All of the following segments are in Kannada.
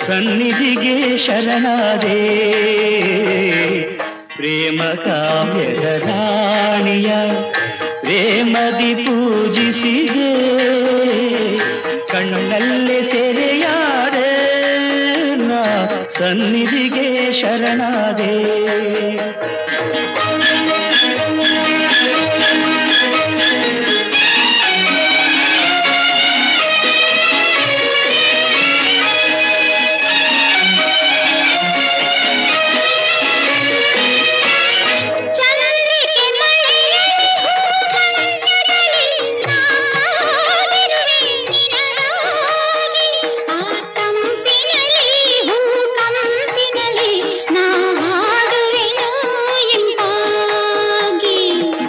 ಸನ್ನಿಧಿಗೆ ಶರಣಾದೆ ಪ್ರೇಮ ಕಾವ್ಯದ ರಾಣಿಯ ಪ್ರೇಮದಿ ಪೂಜಿಸಿದೆ ಕಣ್ಣಲ್ಲೇ ಸೆರೆಯಾದೆ ನಾ ಸನ್ನಿಧಿಗೆ ಶರಣಾದೆ ಚಂದ್ರಿಕೆ ಮಳೆಯಲ್ಲಿ ಹೂಮಂಜರಲ್ಲಿ ನಾವಿರುವೆ ನಿನಗಾಗಿ. ಆ ಕಂಪಿನಲ್ಲಿ ಹೂಕಂಪಿನಲ್ಲಿ ನಾ ಹಾಡುವೆನು ಇಂಪಾಗಿ.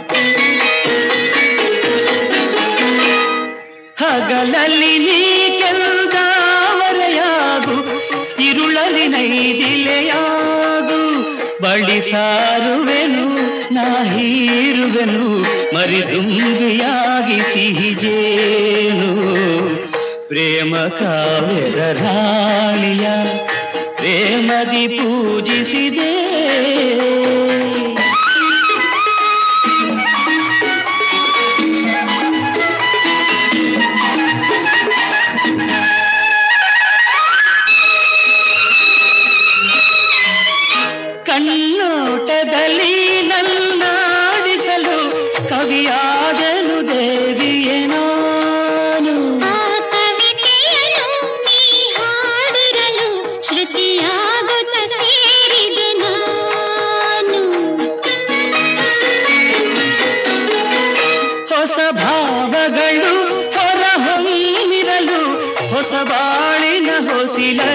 ಹಗಲಲ್ಲಿ ನೀ ಕೆಲ್ದಾವರೆಯಾಗು ಇರುಳಲಿ ನೈದಿಲೆಯಾಗು ಬಳಿ ಸಾರುವೆನು ನಾ ಹೀರುವೆನು ಮರಿದುಂಬಿಯಾಗಿ ಸಿಹಿಜೇನು ಪ್ರೇಮ ಕಾವ್ಯದ ರಾಣಿಯ ಪ್ರೇಮದಿ ಪೂಜಿಸಿದೆ ಕಣ್ಣೋಟದಲ್ಲಿ ನನ್ನಾಡಿಸಲು ಕವಿಯಾದನು ದೇವಿಯೇ ನಾನು ಆ ಕವಿತೆಯನ್ನು ನೀ ಹಾಡಿರಲು ಶ್ರುತಿಯಾಗುತ್ತ ಸೇರಿದೆ ನಾನು ಹೊಸ ಭಾವಗಳು ಹೊರಹೊಮ್ಮಿರಲು ಹೊಸ ಬಾಳಿನ ಹೊಸಿಲ